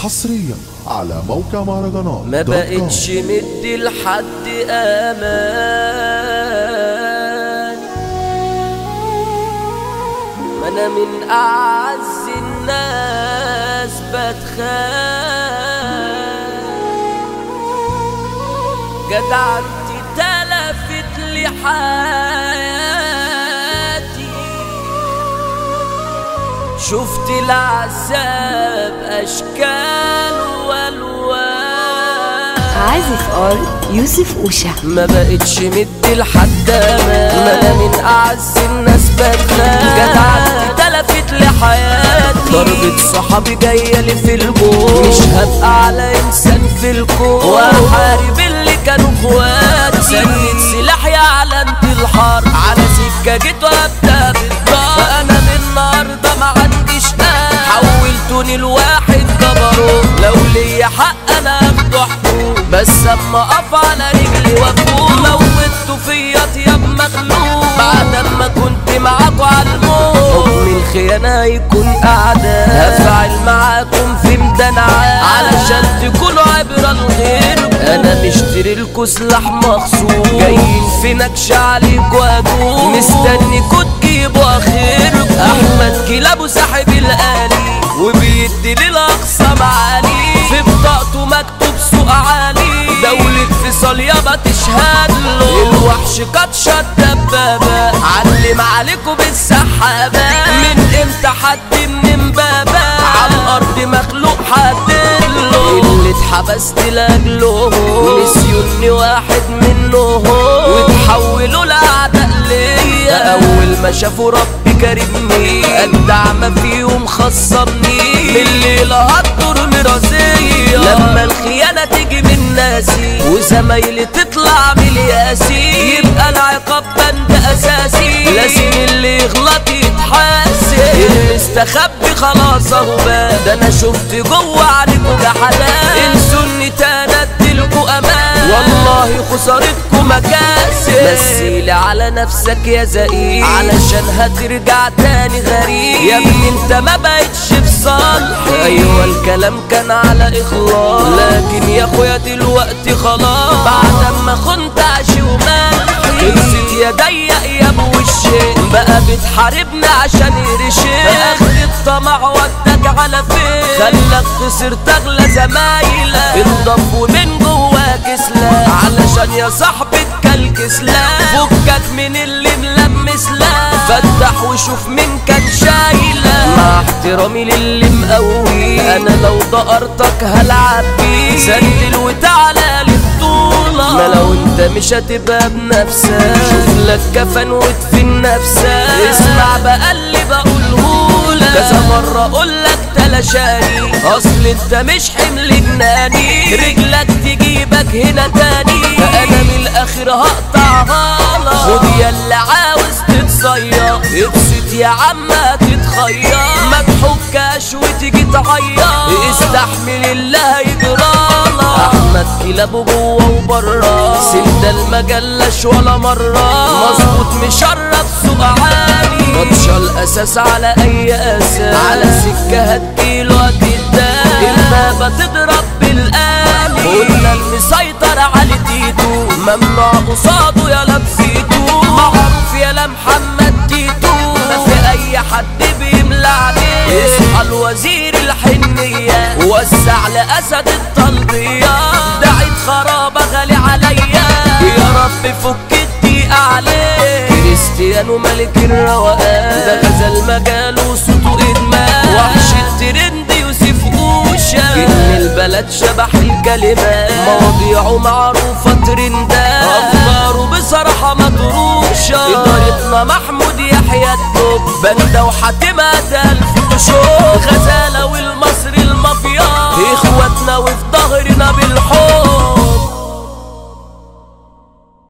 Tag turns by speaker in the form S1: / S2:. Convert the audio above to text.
S1: حصريا على موقع مهرجانات
S2: ما
S1: دوت كوم.
S2: بقتش مدي لحد امان ما انا من اعز الناس بتخان جدعنتي تلفت لي حياتي شفت العذاب اشكال والوان
S3: عازف ار يوسف اوشا
S2: ما بقتش مدي لحد امان ما انا من اعز الناس بتخان جدعنتي تلفت لي حياتي ضربة صحابي جاية لي في الجون مش هبقى على انسان في الكون واحارب اللي كانوا اخواتي سنة سلاح يا علامة الحرب على سكة جيت وابدا بالضرب انا من النهارده ما عنديش قلب حولتوني لواحد جبروت لو ليا حق انا اخده حقوق بس اما اقف على رجلي وافوق موتوا فيا طياب مخلوق بعد ما كنت معاكوا على الموت حكم الخيانة هيكون اعداء هفعل معاكم في ميدان عام علشان تكونوا عبرة لغيركم انا مشتري لكوا سلاح مخصوص جايين في نكش عليكوا هجوم مستنيكوا تجيبوا اخركم احمد كلابه ساحب الالي وبيدي للاقصى معالي في بطاقته مكتوب سوق عالي دولة فيصل يابا تشهد له الوحش قد شد دبابة علم عليكم بالسحابة من امتى حد من امبابة على الارض مخلوق حدله اللي اتحبست لاجله نسيوني واحد منهم وتحولوا لاعداء ليا اول ما شافوا ربي كرمني اجدع ما فيهم خصمني من الليله هتدور مرازيه لما الخيانه تيجي من ناسي وزمايلي تطلع من ياسي يبقى العقاب بند اساسي لازم اللي يغلط يتحاسب المستخبي خلاص اهو بان ده انا شفت جوه عليكوا جحدان انسوني تاني اديلكوا امان والله خسارتكوا مكاسب مثيلي على نفسك يا زقيق علشان هترجع تاني غريب يا ابني انت ما بقتش في صالحي ايوه الكلام كان على اخلاص لكن يا اخويا دلوقتي خلاص بعد ما خنت عشي ومالحي خلصت يا ضيق يا ابو الشيء بقى بتحاربني عشان يرشي اخر الطمع ودك على فين خلك خسرت اغلى زمايلك انضف ومن جواك سلاح علشان يا صاحبي تكلك سلاح فكك من اللي ملمس لا فتح وشوف مين كان شايلة مع احترامي للي مقوي انا لو دقرتك هلعب بيه سندل وتعالى للبطولة ما لو انت مش هتبقى بنفسك شوف لك كفن وادفن نفسك اسمع بقى اللي بقولهولك كذا مرة اقولك تلاشاني اصل انت مش حمل جناني رجلك تجيبك هنا تاني فانا من الاخر هقطعها لك خد يا اللي عاوز تتصير ابسط يا عم تتخير ما تحكاش وتيجي تعيط استحمل اللي هيجرالك احمد كلابه جوه وبره سند المجلش ولا مره مظبوط مشرف سوق عالي ماتشة الاساس على اي اساس على سكه هتجيله هتدان البابه تضرب بالآلي قلنا المسيطر على تيتو ممنوع قصاده يا لبسيتو معروف يا محمد تيتو ما في اي حد بيملى عليه اصحى الوزير الحنية وسع لأسد الطلبية دعيت خرابة غالي عليا يا رب فك الضيق عليه كريستيانو ملك الروقان ده غزل مجال وصوته ادمان وحش الترند يوسف اوشا جن البلد شبح الكلمات مواضيعه معروفة ترندات افكاره بصراحة مطروشة ادارتنا محمود يحيى التوب بندة وحاتمة الف تشوف غزالة